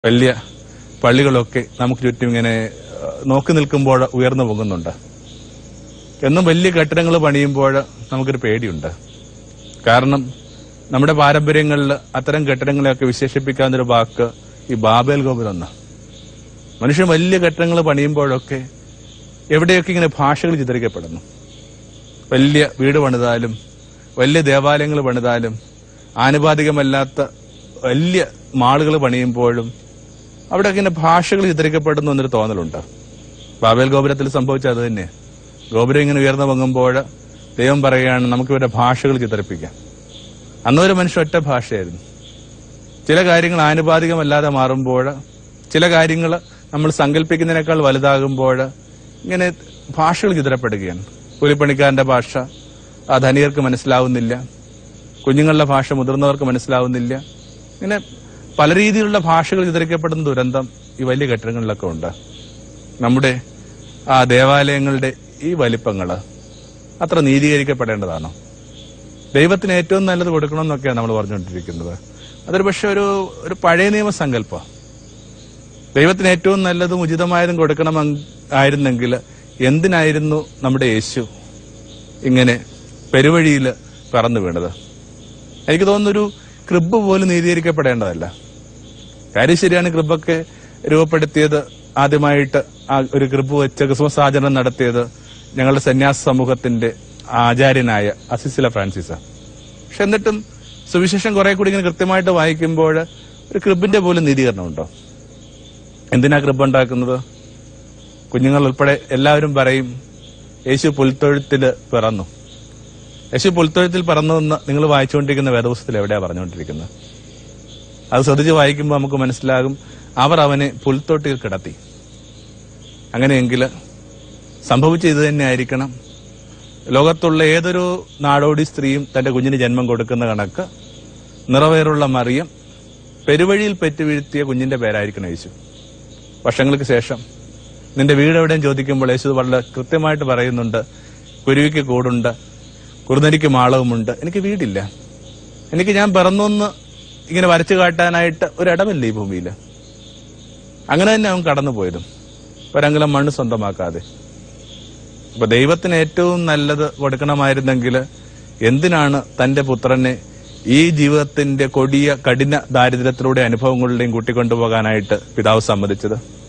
വലിയ പള്ളികളൊക്കെ നമുക്ക് ചുറ്റും ഇങ്ങനെ ഏഹ്, നോക്കി നിൽക്കുമ്പോൾ ഉയർന്നു പൊങ്ങുന്നുണ്ട് എന്നും വലിയ കെട്ടിടങ്ങൾ പണിയുമ്പോൾ നമുക്കൊരു പേടിയുണ്ട് കാരണം നമ്മുടെ പാരമ്പര്യങ്ങളിൽ അത്തരം കെട്ടിടങ്ങളെയൊക്കെ വിശേഷിപ്പിക്കാവുന്നൊരു വാക്ക് ഈ ബാബേൽ ഗോപുരം എന്ന മനുഷ്യൻ വലിയ കെട്ടിടങ്ങൾ പണിയുമ്പോഴൊക്കെ എവിടെയൊക്കെ ഇങ്ങനെ ഭാഷകൾ ചിത്രിക്കപ്പെടുന്നു വലിയ വീട് പണിതാലും വലിയ ദേവാലയങ്ങൾ പണിതാലും ആനുപാതികമല്ലാത്ത വലിയ മാളുകൾ പണിയുമ്പോഴും അവിടെയൊക്കെ ഇങ്ങനെ ഭാഷകൾ ചിത്രിക്കപ്പെടുന്നു എന്നൊരു തോന്നലുണ്ട് ബാബേൽ ഗോപുരത്തിൽ സംഭവിച്ചത് അത് തന്നെ ഗോപുരം ഇങ്ങനെ ഉയർന്നു പൊങ്ങുമ്പോൾ ദൈവം പറയുകയാണ് നമുക്ക് ഇവരുടെ ഭാഷകൾ ചിത്രിപ്പിക്കാം അന്നൊരു മനുഷ്യൻ ഒറ്റ ഭാഷയായിരുന്നു ചില കാര്യങ്ങൾ ആനുപാതികമല്ലാതെ മാറുമ്പോൾ ചില കാര്യങ്ങൾ നമ്മൾ സങ്കല്പിക്കുന്നതിനേക്കാൾ വലുതാകുമ്പോൾ ഇങ്ങനെ ഭാഷകൾ ചിതറപ്പെടുകയാണ് കൂലിപ്പണിക്കാരന്റെ ഭാഷ ആ ധനികർക്ക് മനസ്സിലാവുന്നില്ല കുഞ്ഞുങ്ങളുടെ ഭാഷ മുതിർന്നവർക്ക് മനസ്സിലാവുന്നില്ല ഇങ്ങനെ പല രീതിയിലുള്ള ഭാഷകൾ ചിതറിക്കപ്പെടുന്ന ദുരന്തം ഈ വലിയ കെട്ടിടങ്ങളിലൊക്കെ ഉണ്ട് നമ്മുടെ ആ ദേവാലയങ്ങളുടെ ഈ വലിപ്പങ്ങള് അത്ര നീതീകരിക്കപ്പെടേണ്ടതാണോ ദൈവത്തിന് ഏറ്റവും നല്ലത് കൊടുക്കണമെന്നൊക്കെയാണ് നമ്മൾ പറഞ്ഞുകൊണ്ടിരിക്കുന്നത് അതൊരു പക്ഷെ ഒരു ഒരു പഴയ നിയമസങ്കല്പം ദൈവത്തിന് ഏറ്റവും നല്ലതും ഉചിതമായതും കൊടുക്കണം ആയിരുന്നെങ്കിൽ എന്തിനായിരുന്നു നമ്മുടെ യേശു ഇങ്ങനെ പെരുവഴിയിൽ പറന്നു വീണത് എനിക്ക് തോന്നുന്നൊരു ക്രിബ് പോലും നീതീകരിക്കപ്പെടേണ്ടതല്ല കാര്യം ശരിയാണ് ക്രിബൊക്കെ രൂപപ്പെടുത്തിയത് ആദ്യമായിട്ട് ആ ഒരു ക്രിബ് വെച്ച് ക്രിസ്മസ് ആചരണം നടത്തിയത് ഞങ്ങളുടെ സന്യാസ സമൂഹത്തിന്റെ ആചാര്യനായ അസിസില ഫ്രാൻസിസ് പക്ഷെ എന്നിട്ടും സുവിശേഷം കുറെ കൂടി ഇങ്ങനെ കൃത്യമായിട്ട് വായിക്കുമ്പോൾ ഒരു ക്രിബിന്റെ പോലും നീതീകരണം ഉണ്ടോ എന്തിനാ ക്രിബ് ഉണ്ടാക്കുന്നത് കുഞ്ഞുങ്ങൾ ഉൾപ്പെടെ എല്ലാവരും പറയും യേശു പുൽത്തൊഴുത്തിൽ പിറന്നു യേശു പുൽത്തൊഴുത്തിൽ പിറന്നു എന്ന് നിങ്ങൾ വായിച്ചുകൊണ്ടിരിക്കുന്ന വേദപുസ്തകത്തിൽ എവിടെയാ പറഞ്ഞുകൊണ്ടിരിക്കുന്നത് അത് ശ്രദ്ധിച്ച് വായിക്കുമ്പോൾ നമുക്ക് മനസ്സിലാകും അവർ അവനെ പുൽത്തൊട്ടിയിൽ കിടത്തി അങ്ങനെയെങ്കിൽ സംഭവിച്ച ഇത് തന്നെ ആയിരിക്കണം ലോകത്തുള്ള ഏതൊരു നാടോടി സ്ത്രീയും തന്റെ കുഞ്ഞിന് ജന്മം കൊടുക്കുന്ന കണക്ക് നിറവേറുള്ള മറിയം പെരുവഴിയിൽ പെറ്റുവീഴ്ത്തിയ കുഞ്ഞിന്റെ പേരായിരിക്കണം യേശു വർഷങ്ങൾക്ക് ശേഷം നിന്റെ വീട് എവിടെയും ചോദിക്കുമ്പോൾ യേശു വളരെ കൃത്യമായിട്ട് പറയുന്നുണ്ട് കുരുവിക്ക് കൂടുണ്ട് കുറുനരിക്ക് മാളവുമുണ്ട് എനിക്ക് വീടില്ല എനിക്ക് ഞാൻ പിറന്നൊന്ന് ഇങ്ങനെ വരച്ചു കാട്ടാനായിട്ട് ഒരിടമില്ല ഈ ഭൂമിയിൽ അങ്ങനെ തന്നെ അവൻ കടന്നുപോയതും ഒരങ്കലം മണ്ണ് സ്വന്തമാക്കാതെ അപ്പൊ ദൈവത്തിന് ഏറ്റവും നല്ലത് കൊടുക്കണമായിരുന്നെങ്കിൽ എന്തിനാണ് തന്റെ പുത്രനെ ഈ ജീവിതത്തിന്റെ കൊടിയ കഠിന ദാരിദ്ര്യത്തിലൂടെ അനുഭവങ്ങളിലെയും കൂട്ടിക്കൊണ്ടുപോകാനായിട്ട് പിതാവ് സമ്മതിച്ചത്